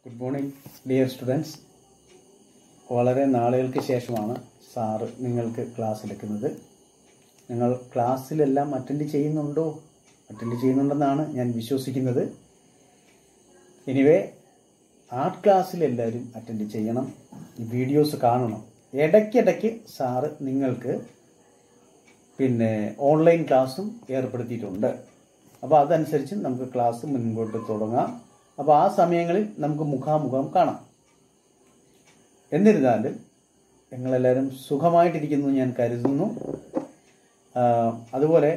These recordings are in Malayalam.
ഗുഡ് മോർണിംഗ് ഡിയർ സ്റ്റുഡൻസ് വളരെ നാളുകൾക്ക് ശേഷമാണ് സാറ് നിങ്ങൾക്ക് ക്ലാസ് എടുക്കുന്നത് നിങ്ങൾ ക്ലാസ്സിലെല്ലാം അറ്റൻഡ് ചെയ്യുന്നുണ്ടോ അറ്റൻഡ് ചെയ്യുന്നുണ്ടെന്നാണ് ഞാൻ വിശ്വസിക്കുന്നത് എനിവേ ആർട്ട് ക്ലാസ്സിൽ എല്ലാവരും അറ്റൻഡ് ചെയ്യണം ഈ വീഡിയോസ് കാണണം ഇടയ്ക്കിടയ്ക്ക് സാറ് നിങ്ങൾക്ക് പിന്നെ ഓൺലൈൻ ക്ലാസ്സും ഏർപ്പെടുത്തിയിട്ടുണ്ട് അപ്പോൾ അതനുസരിച്ച് നമുക്ക് ക്ലാസ് മുൻപോട്ട് തുടങ്ങാം അപ്പോൾ ആ സമയങ്ങളിൽ നമുക്ക് മുഖാമുഖം കാണാം എന്നിരുന്നാലും നിങ്ങളെല്ലാവരും സുഖമായിട്ടിരിക്കുന്നു എന്ന് ഞാൻ കരുതുന്നു ആ, അതുപോലെ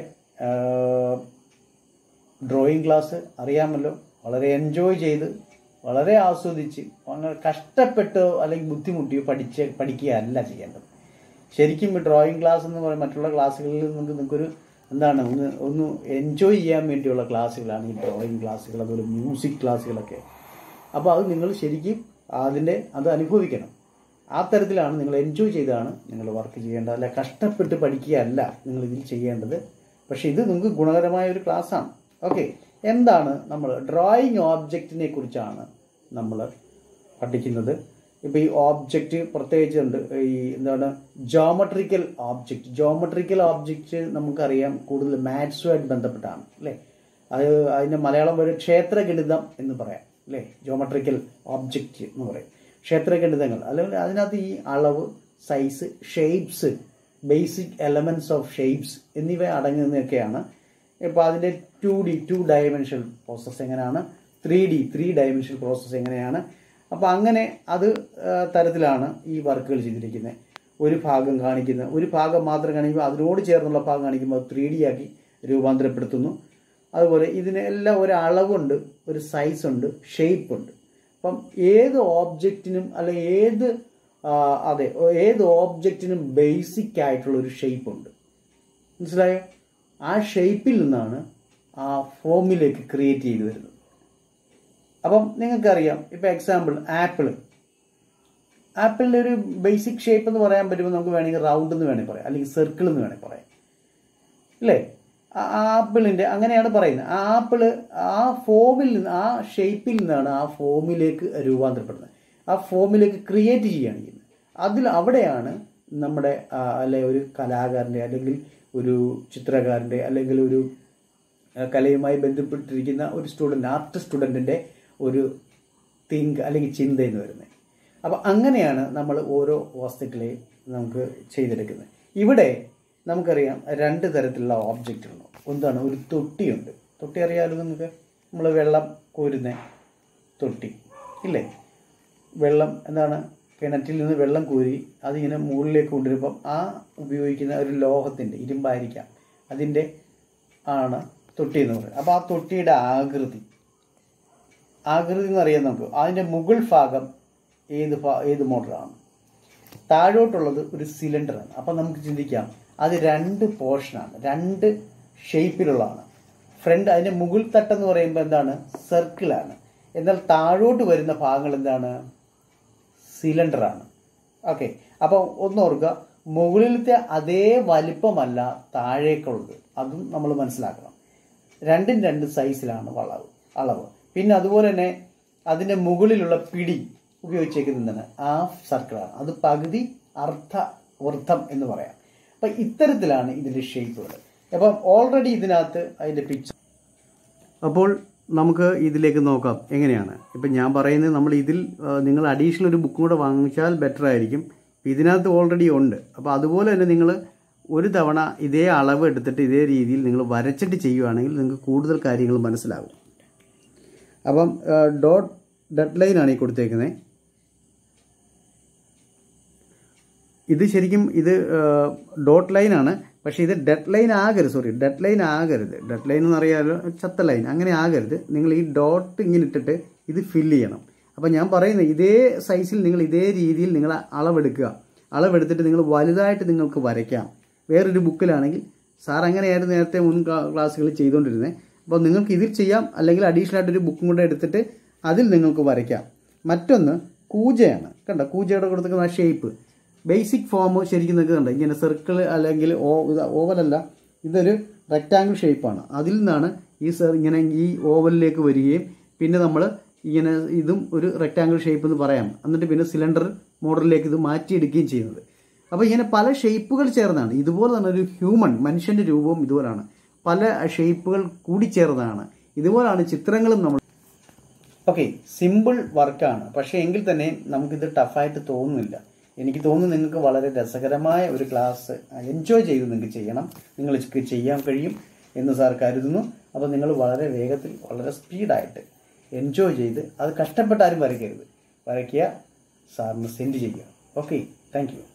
ഡ്രോയിങ് ക്ലാസ് അറിയാമല്ലോ വളരെ എൻജോയ് ചെയ്ത് വളരെ ആസ്വദിച്ച് വളരെ കഷ്ടപ്പെട്ടോ അല്ലെങ്കിൽ ബുദ്ധിമുട്ടിയോ പഠിച്ച് പഠിക്കുകയല്ല ചെയ്യേണ്ടത് ശരിക്കും ഈ ഡ്രോയിങ് ക്ലാസ് എന്ന് പറയുമ്പോൾ മറ്റുള്ള ക്ലാസ്സുകളിൽ നിങ്ങൾക്ക് നിങ്ങൾക്കൊരു എന്താണ് ഒന്ന് ഒന്ന് എൻജോയ് ചെയ്യാൻ വേണ്ടിയുള്ള ക്ലാസ്സുകളാണ് ഈ ഡ്രോയിങ് ക്ലാസ്സുകൾ അതുപോലെ മ്യൂസിക് ക്ലാസ്സുകളൊക്കെ അപ്പോൾ അത് നിങ്ങൾ ശരിക്കും അതിൻ്റെ അത് അനുഭവിക്കണം ആ തരത്തിലാണ് നിങ്ങൾ എൻജോയ് ചെയ്താണ് നിങ്ങൾ വർക്ക് ചെയ്യേണ്ടത് അല്ല കഷ്ടപ്പെട്ട് പഠിക്കുകയല്ല നിങ്ങൾ ഇതിൽ ചെയ്യേണ്ടത് പക്ഷേ ഇത് നിങ്ങൾക്ക് ഗുണകരമായ ഒരു ക്ലാസ്സാണ് ഓക്കെ എന്താണ് നമ്മൾ ഡ്രോയിങ് ഓബ്ജക്റ്റിനെ കുറിച്ചാണ് നമ്മൾ പഠിക്കുന്നത് ഇപ്പോൾ ഈ ഓബ്ജക്റ്റ് പ്രത്യേകിച്ചുണ്ട് ഈ എന്താണ് ജോമെട്രിക്കൽ ഓബ്ജക്റ്റ് ജോമെട്രിക്കൽ ഓബ്ജക്റ്റ് നമുക്കറിയാം കൂടുതൽ മാത്സുമായിട്ട് ബന്ധപ്പെട്ടാണ് അല്ലേ അത് അതിൻ്റെ മലയാളം ഒരു ക്ഷേത്രഗണിതം എന്ന് പറയാം അല്ലേ ജോമെട്രിക്കൽ ഓബ്ജക്റ്റ് എന്ന് പറയും ക്ഷേത്രഗണിതങ്ങൾ അല്ലെങ്കിൽ അതിനകത്ത് ഈ അളവ് size shapes basic elements of shapes എന്നിവ അടങ്ങുന്നതൊക്കെയാണ് ഇപ്പോൾ അതിൻ്റെ two D two dimensional process എങ്ങനെയാണ് three D three dimensional process എങ്ങനെയാണ് അപ്പോൾ അങ്ങനെ അത് ആ, തരത്തിലാണ് ഈ വർക്കുകൾ ചെയ്തിരിക്കുന്നത് ഒരു ഭാഗം കാണിക്കുന്ന ഒരു ഭാഗം മാത്രം കാണിക്കുമ്പോൾ അതിനോട് ചേർന്നുള്ള ഭാഗം കാണിക്കുമ്പോൾ ത്രീ ഡി ആക്കി രൂപാന്തരപ്പെടുത്തുന്നു അതുപോലെ ഇതിനെല്ലാം ഒരു അളവുണ്ട് ഒരു സൈസ് ഉണ്ട് ഷേപ്പ് ഉണ്ട് അപ്പം ഏത് ഓബ്ജക്റ്റിനും അല്ലെ ഏത് ആ, അതെ ഏത് ഓബ്ജക്റ്റിനും ബേസിക് ആയിട്ടുള്ള ഒരു ഷേപ്പ് ഉണ്ട് മനസ്സിലായോ ആ ഷേപ്പിൽ നിന്നാണ് ആ ഫോമിലേക്ക് ക്രിയേറ്റ് ചെയ്ത് വരുന്നത് അപ്പം നിങ്ങൾക്കറിയാം ഇപ്പം എക്സാമ്പിൾ ആപ്പിൾ ആപ്പിളിൻ്റെ ഒരു ബേസിക് ഷേപ്പ് എന്ന് പറയാൻ പറ്റുമ്പോൾ നമുക്ക് വേണമെങ്കിൽ റൗണ്ട് എന്ന് വേണമെങ്കിൽ പറയാം അല്ലെങ്കിൽ സർക്കിൾ എന്ന് വേണമെങ്കിൽ പറയാം അല്ലേ ആ ആപ്പിളിൻ്റെ അങ്ങനെയാണ് പറയുന്നത് ആ ആപ്പിള് ആ ഫോമിൽ നിന്ന് ആ ഷേപ്പിൽ നിന്നാണ് ആ ഫോമിലേക്ക് രൂപാന്തരപ്പെടുന്നത് ആ ഫോമിലേക്ക് ക്രിയേറ്റ് ചെയ്യുകയാണ് ചെയ്യുന്നത് അതിൽ അവിടെയാണ് നമ്മുടെ ആ, അല്ലെ ഒരു കലാകാരൻ്റെ അല്ലെങ്കിൽ ഒരു ചിത്രകാരൻ്റെ അല്ലെങ്കിൽ ഒരു ആ, കലയുമായി ബന്ധപ്പെട്ടിരിക്കുന്ന ഒരു സ്റ്റുഡൻറ് ആർട്ട് സ്റ്റുഡൻറ്റിൻ്റെ ഒരു തിങ്ക് അല്ലെങ്കിൽ ചിന്ത എന്ന് വരുന്നത് അപ്പോൾ അങ്ങനെയാണ് നമ്മൾ ഓരോ വസ്തുക്കളെയും നമുക്ക് ചെയ്തെടുക്കുന്നത് ഇവിടെ നമുക്കറിയാം രണ്ട് തരത്തിലുള്ള ഓബ്ജക്റ്റുകളുണ്ട് എന്താണ് ഒരു തൊട്ടിയുണ്ട് തൊട്ടി അറിയാമല്ലോ നിങ്ങൾക്ക് നമ്മൾ വെള്ളം കോരുന്ന തൊട്ടി ഇല്ലേ വെള്ളം എന്താണ് കിണറ്റിൽ നിന്ന് വെള്ളം കോരി അതിങ്ങനെ മുകളിലേക്ക് കൊണ്ടുവരുമ്പം ആ ഉപയോഗിക്കുന്ന ഒരു ലോഹത്തിൻ്റെ ഇരുമ്പായിരിക്കാം അതിൻ്റെ ആണ് തൊട്ടി എന്ന് പറയുന്നത് അപ്പോൾ ആ തൊട്ടിയുടെ ആകൃതി ആകൃതി എന്ന് അറിയാം നമുക്ക് അതിൻ്റെ മുകൾ ഭാഗം ഏത് ഭാ ഏത് മോഡലാണ് താഴോട്ടുള്ളത് ഒരു സിലിണ്ടറാണ് അപ്പം നമുക്ക് ചിന്തിക്കാം അത് രണ്ട് പോർഷനാണ് രണ്ട് ഷേപ്പിലുള്ളതാണ് ഫ്രണ്ട് അതിൻ്റെ മുകൾ തട്ടെന്ന് പറയുമ്പോൾ എന്താണ് സർക്കിളാണ് എന്നാൽ താഴോട്ട് വരുന്ന ഭാഗങ്ങൾ എന്താണ് സിലിണ്ടറാണ് ഓക്കെ അപ്പോൾ ഒന്ന് ഓർക്കുക മുകളിലത്തെ അതേ വലിപ്പമല്ല താഴേക്കുള്ളത് അതും നമ്മൾ മനസ്സിലാക്കണം രണ്ടും രണ്ട് സൈസിലാണ് വളവ് അളവ് പിന്നെ അതുപോലെ തന്നെ അതിൻ്റെ മുകളിലുള്ള പിടി ഉപയോഗിച്ചേക്കുന്നതാണ് ഹാഫ് സർക്കിളാണ് അത് പകുതി അർദ്ധ വൃത്തം എന്ന് പറയാം അപ്പം ഇത്തരത്തിലാണ് ഇതിൻ്റെ ഷേപ്പുകൾ അപ്പം ഓൾറെഡി ഇതിനകത്ത് അതിൻ്റെ പിക്ചർ അപ്പോൾ നമുക്ക് ഇതിലേക്ക് നോക്കാം എങ്ങനെയാണ് ഇപ്പം ഞാൻ പറയുന്നത് നമ്മൾ ഇതിൽ ആ, നിങ്ങൾ അഡീഷണൽ ഒരു ബുക്കും കൂടെ വാങ്ങിച്ചാൽ ബെറ്റർ ആയിരിക്കും ഇതിനകത്ത് ഓൾറെഡി ഉണ്ട് അപ്പോൾ അതുപോലെ തന്നെ നിങ്ങൾ ഒരു തവണ ഇതേ അളവ് എടുത്തിട്ട് ഇതേ രീതിയിൽ നിങ്ങൾ വരച്ചിട്ട് ചെയ്യുവാണെങ്കിൽ നിങ്ങൾക്ക് കൂടുതൽ കാര്യങ്ങൾ മനസ്സിലാകും അപ്പം ഡോട്ട് ഡെഡ് ലൈനാണ് ഈ കൊടുത്തേക്കുന്നത് ഇത് ശരിക്കും ഇത് ഡോട്ട് ലൈനാണ് പക്ഷേ ഇത് ഡെഡ് ലൈൻ ആകരുത് സോറി ഡെഡ് ലൈൻ ആകരുത് ഡെഡ് ലൈൻ എന്ന് അറിയാമല്ലോ ചത്ത ലൈൻ അങ്ങനെ ആകരുത് നിങ്ങൾ ഈ ഡോട്ട് ഇങ്ങനെ ഇട്ടിട്ട് ഇത് ഫില്ല് ചെയ്യണം അപ്പോൾ ഞാൻ പറയുന്നത് ഇതേ സൈസിൽ നിങ്ങൾ ഇതേ രീതിയിൽ നിങ്ങൾ അളവെടുക്കുക അളവെടുത്തിട്ട് നിങ്ങൾ വലുതായിട്ട് നിങ്ങൾക്ക് വരയ്ക്കാം വേറൊരു ബുക്കിലാണെങ്കിൽ സാർ അങ്ങനെയായിരുന്നു നേരത്തെ മുൻ ക്ലാ- ക്ലാസ്സുകളിൽ ചെയ്തുകൊണ്ടിരുന്നത് അപ്പോൾ നിങ്ങൾക്ക് ഇതിൽ ചെയ്യാം അല്ലെങ്കിൽ അഡീഷണൽ ആയിട്ടൊരു ബുക്കും കൂടെ എടുത്തിട്ട് അതിൽ നിങ്ങൾക്ക് വരയ്ക്കാം മറ്റൊന്ന് കൂജയാണ് കണ്ടോ കൂജയുടെ കൊടുത്തിരിക്കുന്ന ഷേപ്പ് ബേസിക് ഫോം ശരിക്കും നിങ്ങൾക്ക് കണ്ടോ ഇങ്ങനെ സർക്കിൾ അല്ലെങ്കിൽ ഓ ഇത് ഓവലല്ല ഇതൊരു റെക്റ്റാങ്കിൾ ഷേപ്പാണ് അതിൽ നിന്നാണ് ഈ സർ ഇങ്ങനെ ഈ ഓവലിലേക്ക് വരികയും പിന്നെ നമ്മൾ ഇങ്ങനെ ഇതും ഒരു റെക്റ്റാങ്കിൾ ഷേപ്പ് എന്ന് പറയാം എന്നിട്ട് പിന്നെ സിലിണ്ടർ മോഡലിലേക്ക് ഇത് മാറ്റിയെടുക്കുകയും ചെയ്യുന്നത് അപ്പോൾ ഇങ്ങനെ പല ഷേപ്പുകൾ ചേർന്നാണ് ഇതുപോലെ തന്നെ ഒരു ഹ്യൂമൻ മനുഷ്യന്റെ രൂപവും ഇതുപോലാണ് പല ഷേപ്പുകൾ കൂടിച്ചേർന്നതാണ് ഇതുപോലാണ് ചിത്രങ്ങളും നമ്മൾ ഓക്കെ സിമ്പിൾ വർക്കാണ് പക്ഷേ എങ്കിൽ തന്നെ നമുക്കിത് ടഫായിട്ട് തോന്നുന്നില്ല എനിക്ക് തോന്നുന്നു നിങ്ങൾക്ക് വളരെ രസകരമായ ഒരു ക്ലാസ് എൻജോയ് ചെയ്ത് നിങ്ങൾക്ക് ചെയ്യണം നിങ്ങൾക്ക് ചെയ്യാൻ കഴിയും എന്ന് സാർ കരുതുന്നു അപ്പോൾ നിങ്ങൾ വളരെ വേഗത്തിൽ വളരെ സ്പീഡായിട്ട് എൻജോയ് ചെയ്ത് അത് കഷ്ടപ്പെട്ടാരും വരയ്ക്കരുത് വരയ്ക്കുക സാറിന് സെൻഡ് ചെയ്യുക ഓക്കെ താങ്ക് യു